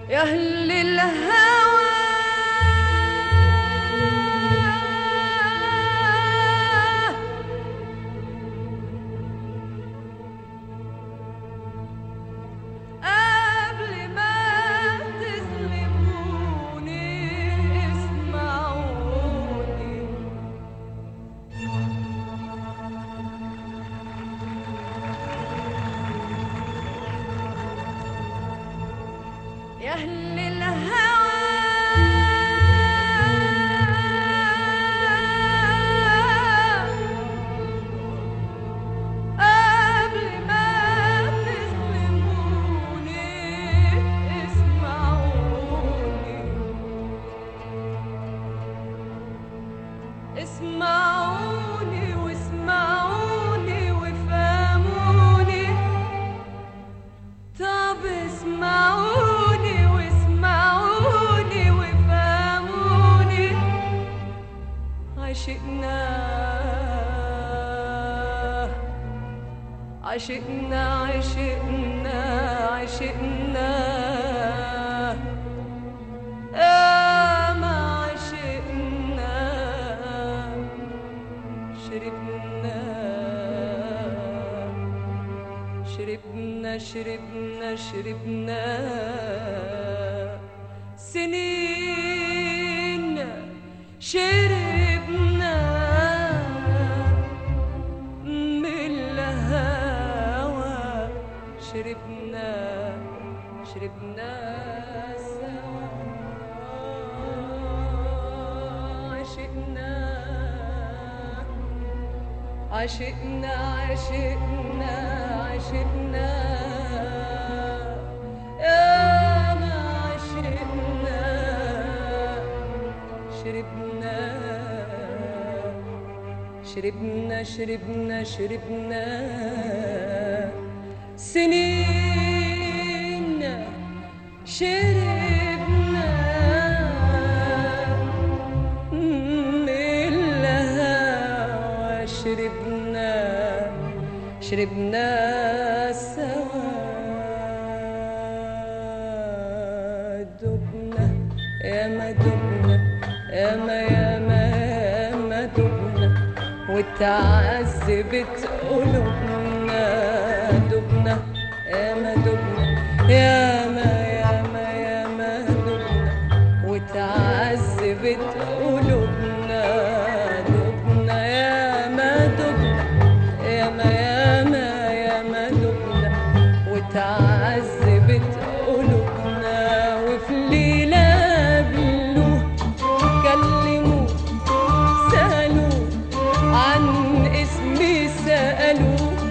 يا أهل الهوى قبل ما تظلموني اسمعوني يا أهل الهوى قبل ما تظلموني اسمعوني اسمعوني واسمعوني وفهموني طب اسمعوني واسمعوني وفهموني عشقنا عشقنا عشقنا عشقنا يا ما عشقنا شربنا شربنا شربنا شربنا سنين شربنا من الهوى شربنا شربنا سوا عشقنا عشقنا عشقنا عشقنا يا ما عشقنا شربنا شربنا شربنا شربنا سنين شربنا من الهوى شربنا شربنا سوا دبنا يا ما دبنا يا ما يا ما يا ما دبنا وتعذبت قلوبنا دبنا يا ما دبنا يا ما يا ما يا ما دبنا وتعذبت قلوبنا دبنا يا ما دبنا يا ما يا ما يا ما دبنا وتعذبت قلوبنا وفي ليلة قابلوه كلموه سألوه عن اسمي سألوه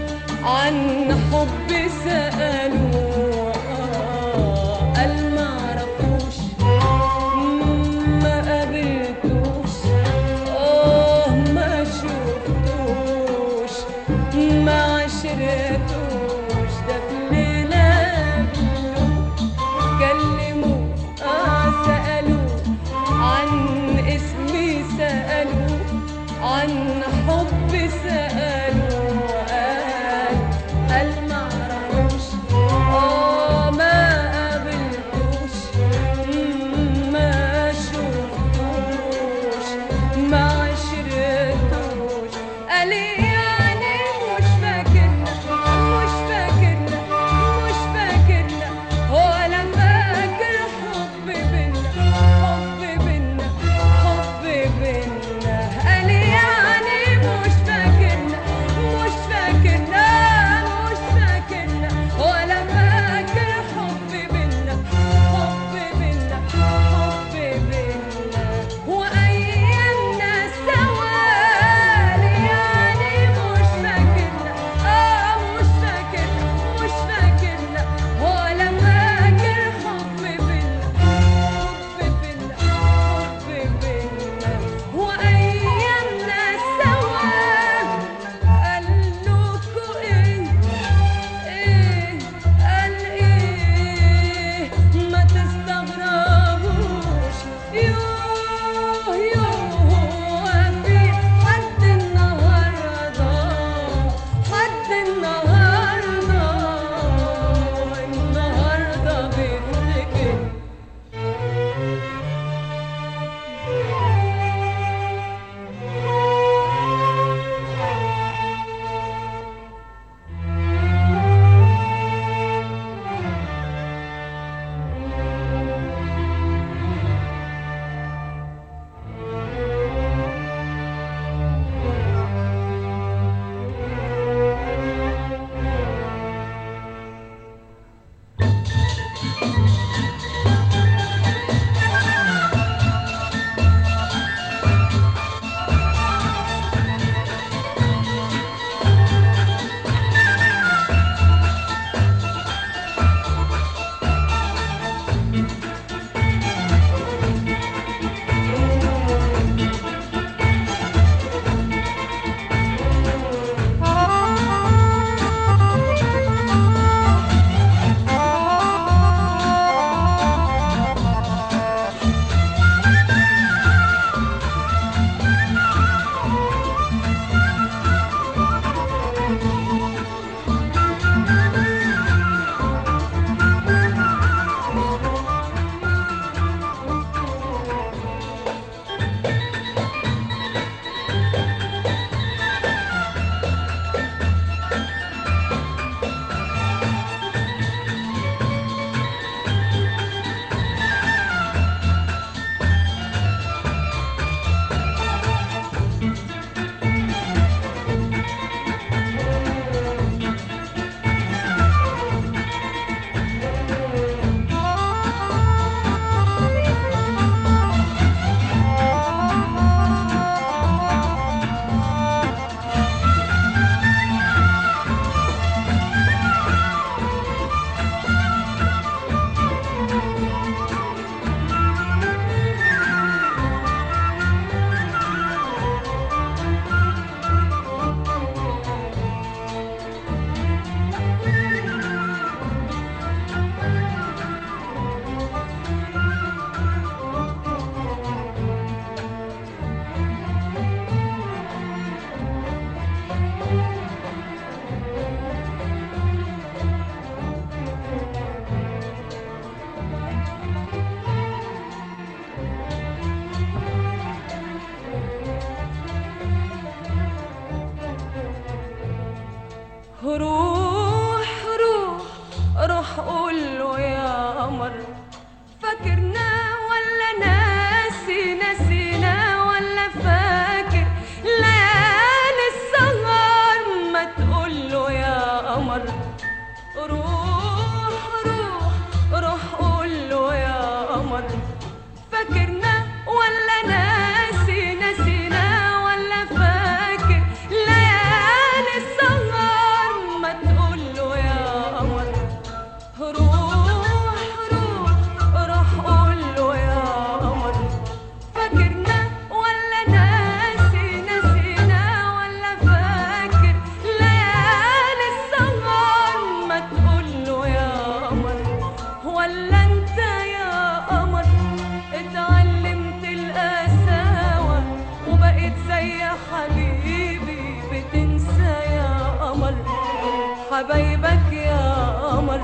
حبايبك يا قمر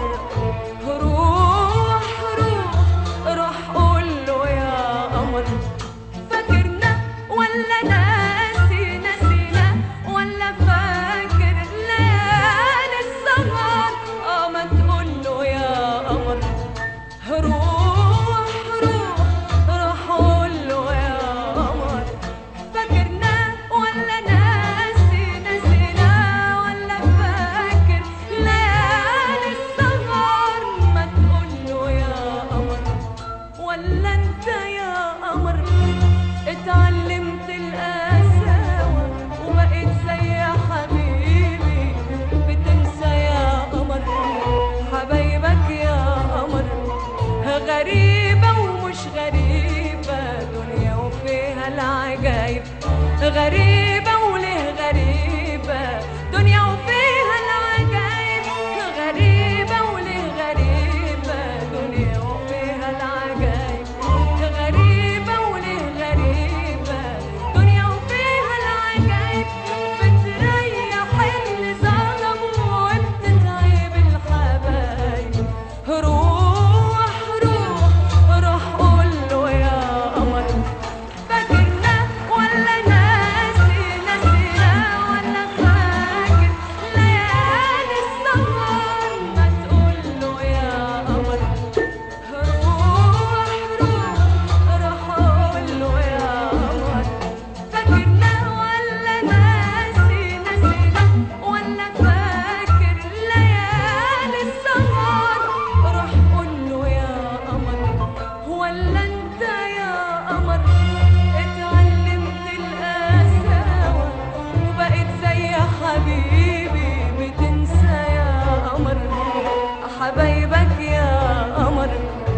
روح روح روح قول له يا قمر فاكرنا ولا ناسي نسينا ولا فاكر ليالي السهر اه ما تقول له يا قمر روح روح روح قول له يا قمر فاكرنا ولا ناسي نسينا ولا فاكر ليالي السهر ما تقول له يا قمر ولا انت يا قمر اتعلمت القساوة وبقيت زي حبيبي بتنسى يا قمر حبايبك يا قمر غريبة ومش غريبة دنيا وفيها العجايب غريبة وليه غريبة دنيا وفيها العجايب غريبة وليه غريبة دنيا وفيها العجايب غريبة وليه غريبة دنيا وفيها العجايب بتريح اللي ظلموا وبتتعب الحبايب روح روح روح قول له يا قمر فاكرنا ولا ناسي نسينا ولا فاكر ليالي السهر ما تقول له يا قمر روح روح روح قول له يا قمر فاكرنا ولا ناسي نسينا ولا فاكر ليالي السهر روح قول له يا قمر ولا انت يا قمر اتعلمت القساوة وبقيت زي حبيبي بتنسى يا قمر حبايبك يا قمر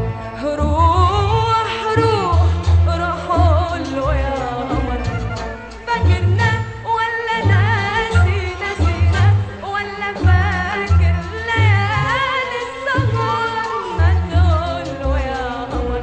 روح روح روح قول له يا قمر فاكرنا ولا ناسي نسينا ولا فاكر ليالي السهر ما تقول له يا قمر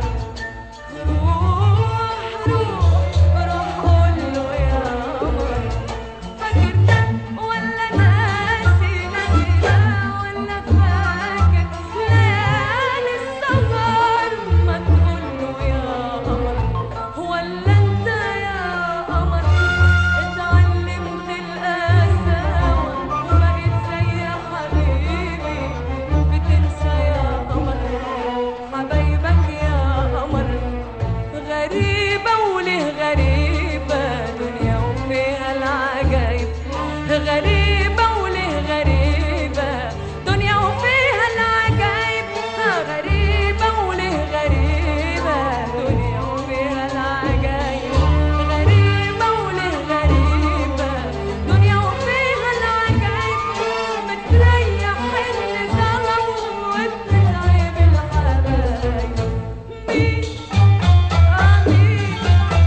روح روح روح قول له يا قمر فاكرنا ولا ناسي نسينا ولا فاكر ليالي السهر ما تقول له يا قمر ولا انت يا قمر اتعلمت القساوة وبقيت زي حبيبي بتنسى يا قمر حبايبك يا قمر غريبة وليه غريبة دنيا وفيها العجايب غريبة وليه غريبة دنيا وفيها العجايب غريبة وليه غريبة دنيا وفيها العجايب غريبة وليه غريبة دنيا وفيها العجايب بتريح اللي ظلموا وبتتعب الحبايب مين آمين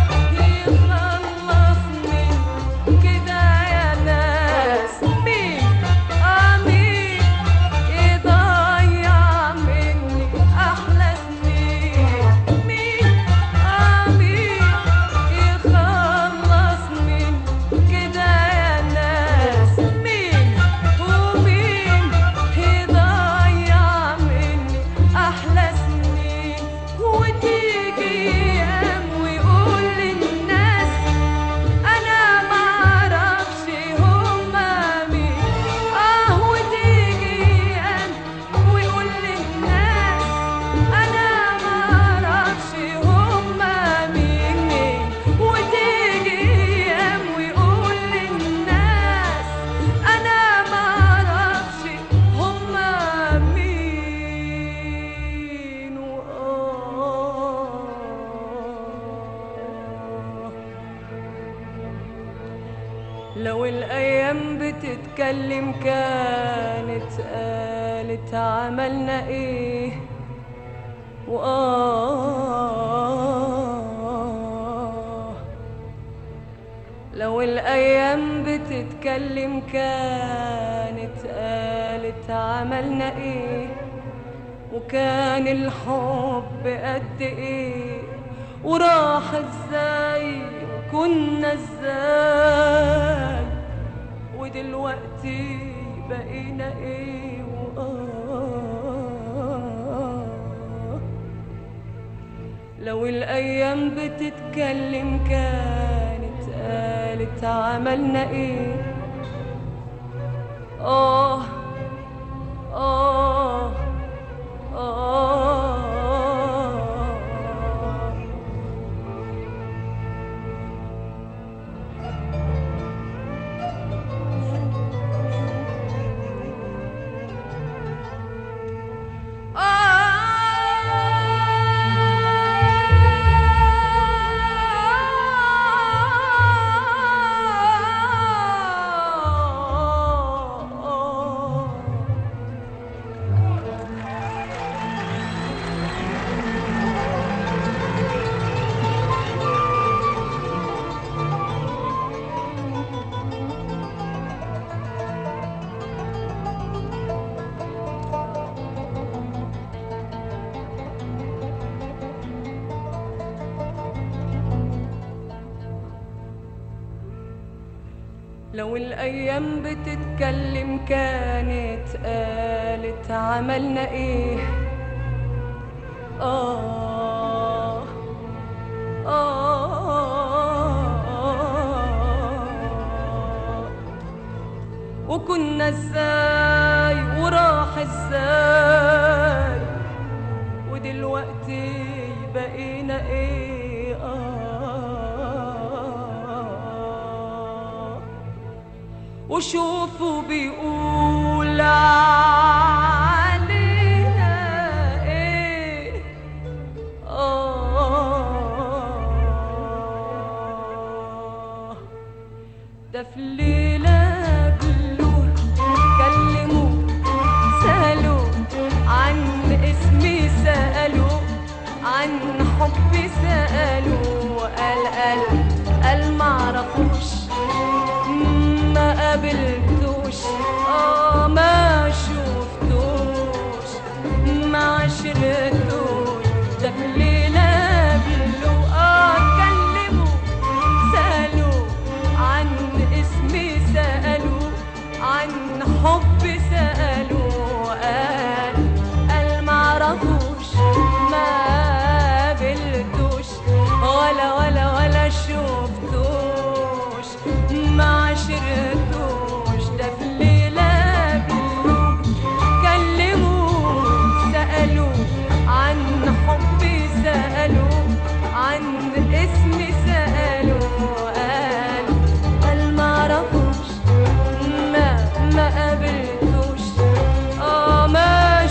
يخلصني كده يا ناس مين آمين يضيع مني أحلى سنين مين آمين يخلصني كده يا ناس مين ومين يضيع مني أحلى سنين وتيجي أيام ويقول للناس أنا معرفش هما مين آه وتيجي أيام ويقول للناس أنا معرفش هما مين وتيجي أيام ويقول للناس أنا معرفش هما مين وآه لو الأيام بتتكلم كانت قالت عملنا إيه وآه لو الأيام بتتكلم كانت قالت عملنا إيه وكان الحب قد إيه وراح إزاي وكنا إزاي ودلوقتي بقينا ايه وآه لو الأيام بتتكلم كانت قالت عملنا ايه آه آه آه لو الأيام بتتكلم كانت قالت عملنا إيه آه آه وكنا ازاي وراح ازاي ودلوقتي بقينا ايه آه وشوفوا بيقول علينا ايه آه ده في ليلة قبله كلموا سألوا عن اسمي سألوا عن حبي سألوا قال قال قال معرفوش ما قابلتوش اه ما شفتوش ما عشرتوش ده في ليلة قبله اه كلموا سألوا عن اسمي سألوا عن حبي سألوا قال قال معرفوش ما قابلتوش ولا ولا ولا شفتوش ما عشرتوش ده في ليلة قبله كلموا سألوا عن حبي سألوا عن اسمي سألوا قال قال معرفوش ما ما قابلتوش اه ما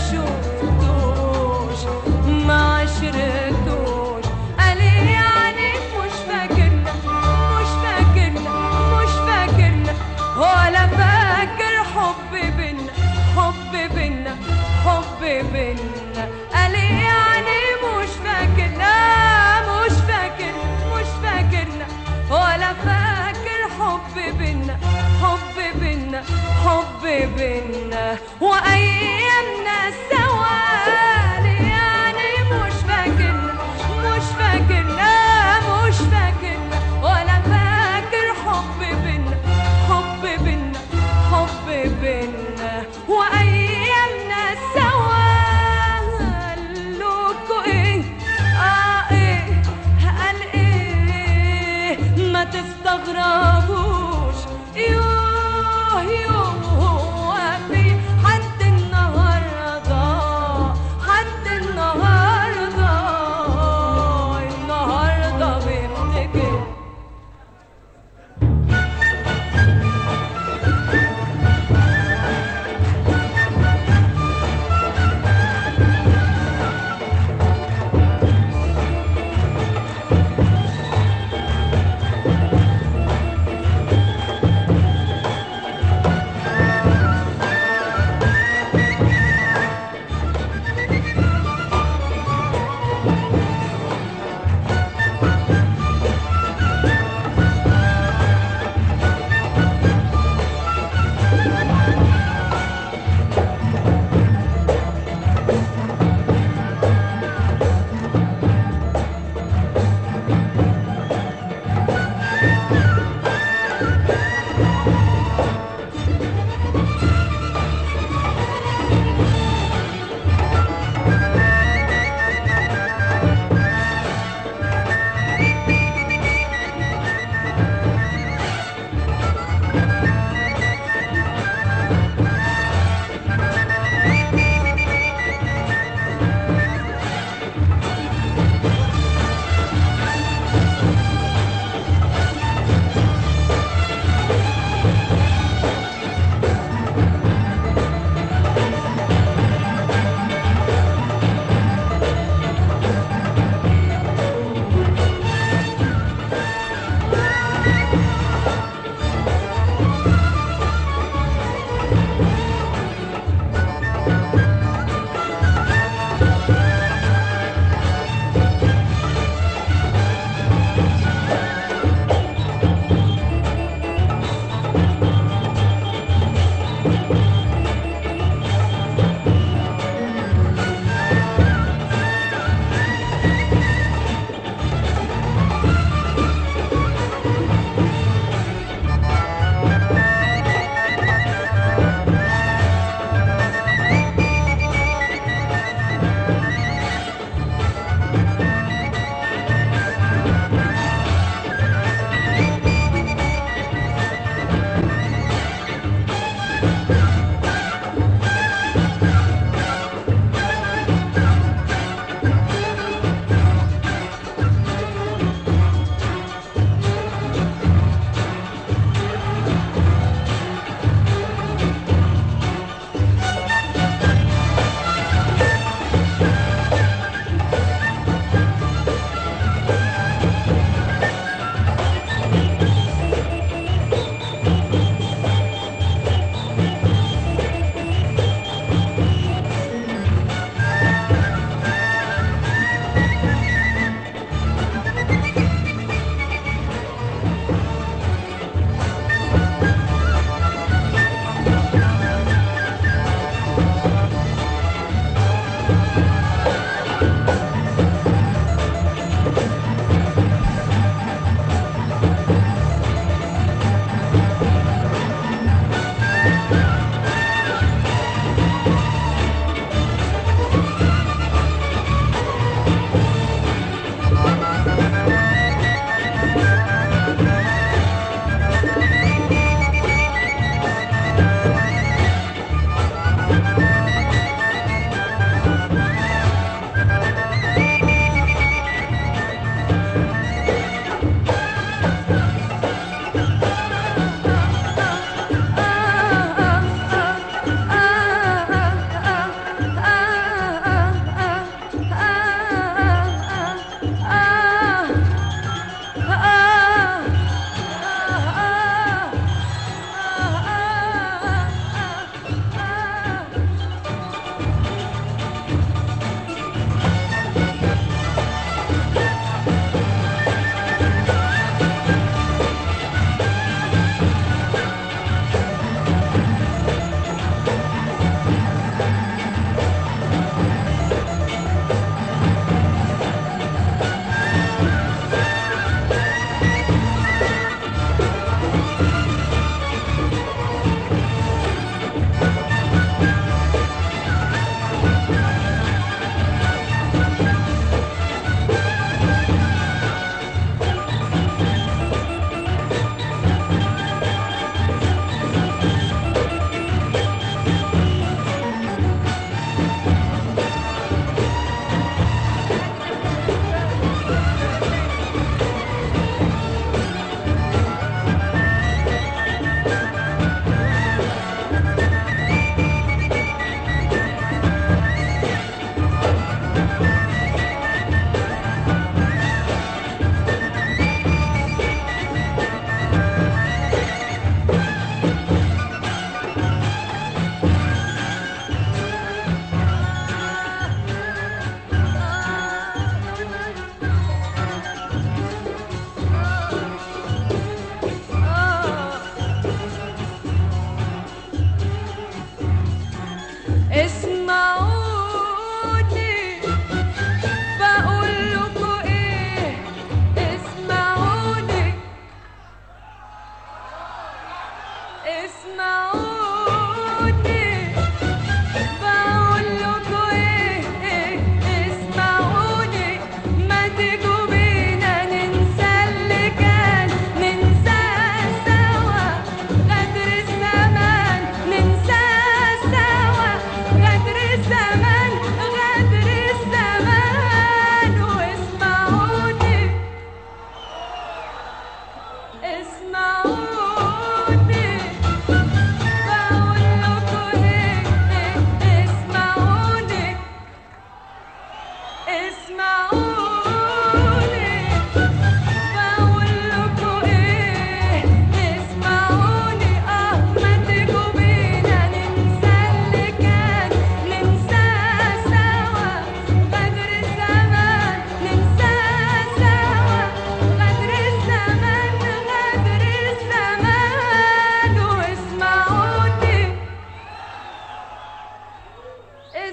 شفتوش ما عشرتوش قال إيه يعني مش فاكرنا مش فاكرنا مش فاكرنا ولا فاكر حب بينا حب بينا حب بينا قال إيه يعني مش فاكرنا مش فاكر مش فاكرنا ولا فاكر حب بينا حب بينا حب بينا وايامنا سوا يعني مش فاكرنا مش فاكرنا مش فاكرنا ولا فاكر حب بينا حب بينا حب بينا وايامنا سوا قالوكوا ايه اه ايه قال ايه ما تستغربوش يوه يوه هو في حد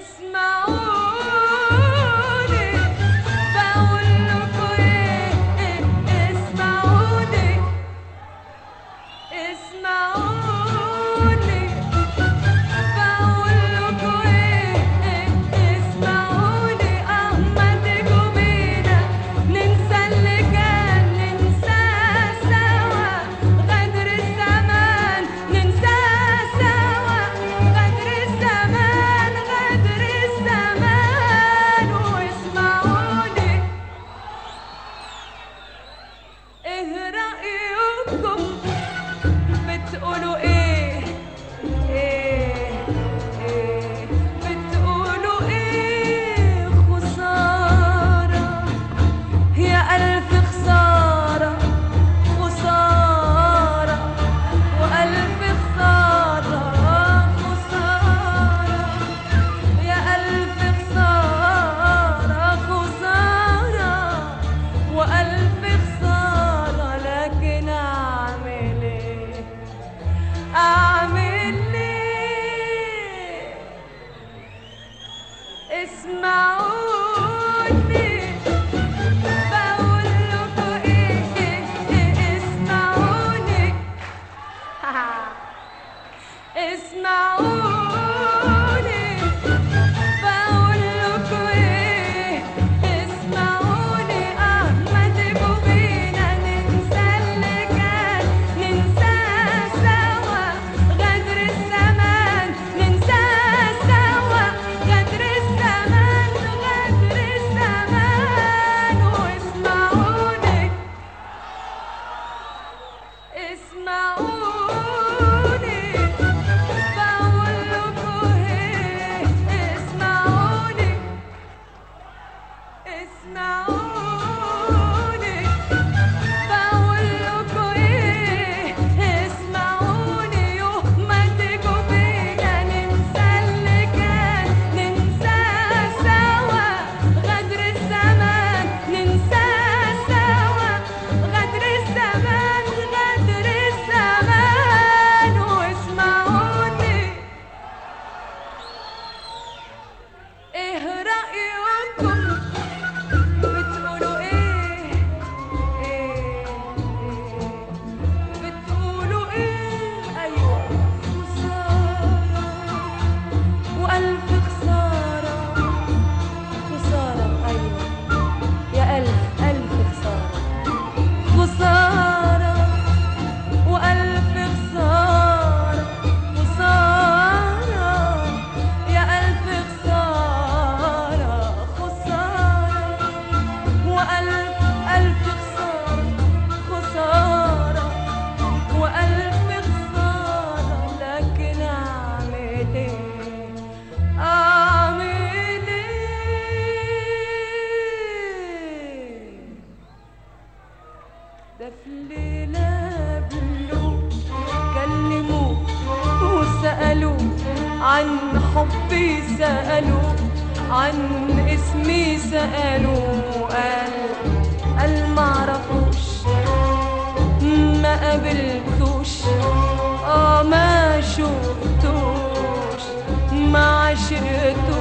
اسمعوني بقول لكم ايه اسمعوني اسمعوني بقول لكم ايه اسمعوني اما تيجوا بينا ننسى اللي كان ننساه سوا غدر الزمان ننساه سوا غدر الزمان غدر الزمان واسمعوني ايه رأيكم بتقولوا ايه ايه ايه بتقولوا ايه خسارة يا ألف خسارة خسارة وألف خسارة خسارة يا ألف خسارة خسارة وألف خسارة لكن أعمل إيه أعمل إيه اسمعوني بقول لكم إيه إيه إيه اسمعوني اسمعوني بقول لكم ايه اسمعوني اه ما تبقوا بينا ننسى اللي كان ننساه سوا غدر الزمان ننساه سوا غدر الزمان غدر الزمان واسمعوني اسمعوني بقول لكم ايه اسمعوني اسمعوني بقول لكم ايه اسمعوني يوم ما تيجوا بينا ننسى اللي كان ننساه سوا غدر الزمان ننساه سوا غدر الزمان غدر الزمان واسمعوني ايه رأيكم بتقولوا ايه ايه ايه بتقولوا ايه ايوه خسارة والف خسارة خسارة ايوه يا الف الف خسارة خسارة وألف خسارة خسارة يا ألف خسارة خسارة وألف ألف خسارة خسارة وألف خسارة لكن أعمل إيه أعمل إيه ده في ليلة قبله كلموه وسألوه عن حبي سألوه عن اسمي سألوه قال قال معرفوش ما قابلتوش اه ما شفتوش ما عشقتوش